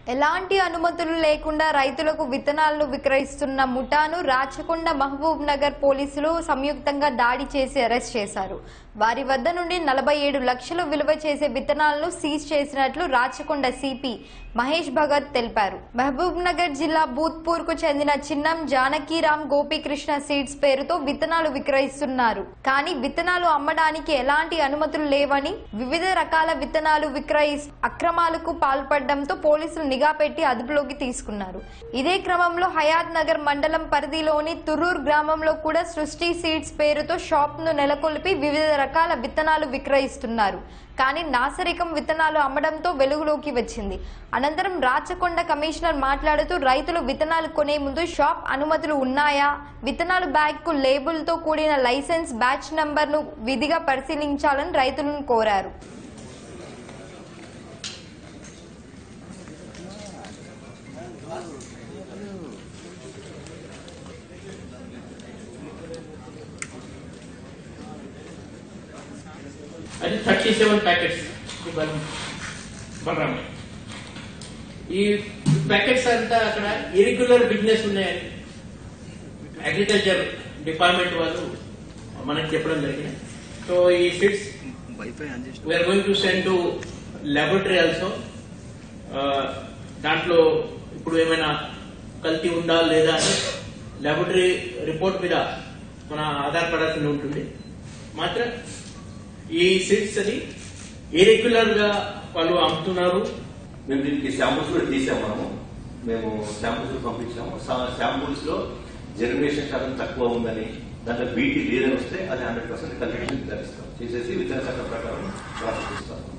ఎలాంటి అనుమతులు లేకుండా రైతులకు విత్తనాలను విక్రయిస్తున్న ముఠాను రాచకొండ మహబూబ్ నగర్ పోలీసులు సంయుక్తంగా దాడి చేసి అరెస్ట్ చేశారు వారి వద్ద నుండి నలభై ఏడు లక్షలు విలువ చేసే విత్తనాలను సీజ్ చేసినట్లు రాచకొండ సిపి మహేష్ భగత్ తెలిపారు మహబూబ్ నగర్ జిల్లా భూత్పూర్ కు చెందిన చిన్నం జానకీరామ్ గోపీకృష్ణ సీడ్స్ పేరుతో విత్తనాలు విక్రయిస్తున్నారు కానీ విత్తనాలు అమ్మడానికి ఎలాంటి అనుమతులు లేవని వివిధ రకాల విత్తనాలు విక్రయి అక్రమాలకు పాల్పడడంతో పోలీసులు నిఘా పెట్టి అదుపులోకి తీసుకున్నారు ఇదే క్రమంలో హయాత్ నగర్ మండలం పరిధిలోని తుర్రూర్ గ్రామంలో కూడా సృష్టి సీడ్స్ పేరుతో షాప్ ను నెలకొల్పి వివిధ రకాల విత్తనాలు విక్రయిస్తున్నారు కానీ నాసరికం విత్తనాలు అమ్మడంతో వెలుగులోకి వచ్చింది అనంతరం రాచకొండ కమిషనర్ మాట్లాడుతూ రైతులు విత్తనాలు కొనే ముందు షాప్ అనుమతులు ఉన్నాయా విత్తనాలు బ్యాగ్ కు లేబుల్ తో కూడిన లైసెన్స్ బ్యాచ్ నంబర్ ను విధిగా పరిశీలించాలని రైతులను కోరారు అది థర్టీ సెవెన్ ప్యాకెట్స్ బలరామ ఈ ప్యాకెట్స్ అంతా అక్కడ ఇరెగ్యులర్ బిజినెస్ ఉన్నాయని అగ్రికల్చర్ డిపార్ట్మెంట్ వాళ్ళు మనకి చెప్పడం జరిగింది సో ఈ ఫిట్స్ వైఫై ఆన్ చేసి we're going to send to laboratory also దాంట్లో ఇప్పుడు ఏమైనా కల్తీ ఉందా లేదా అని ల్యాబొరేటరీ రిపోర్ట్ మీద మన ఆధారపడాల్సి ఉంటుంది మాత్రం ఈ సీట్స్ అది ఇరెగ్యులర్ గా వాళ్ళు అమ్ముతున్నారు మేము దీనికి శాంపుల్స్ కూడా తీసాము మనము మేము శాంపుల్స్ కూడా పంపించాము శాంపుల్స్ లో జనరేషన్ శాతం తక్కువ ఉందని దాంట్లో బీటీ లేదని వస్తే అది హండ్రెడ్ పర్సెంట్ కల్టివేషన్ చేస్తాం చేసేసి విత్తన చట్టం ప్రకారం ప్రాసెస్ ఇస్తాం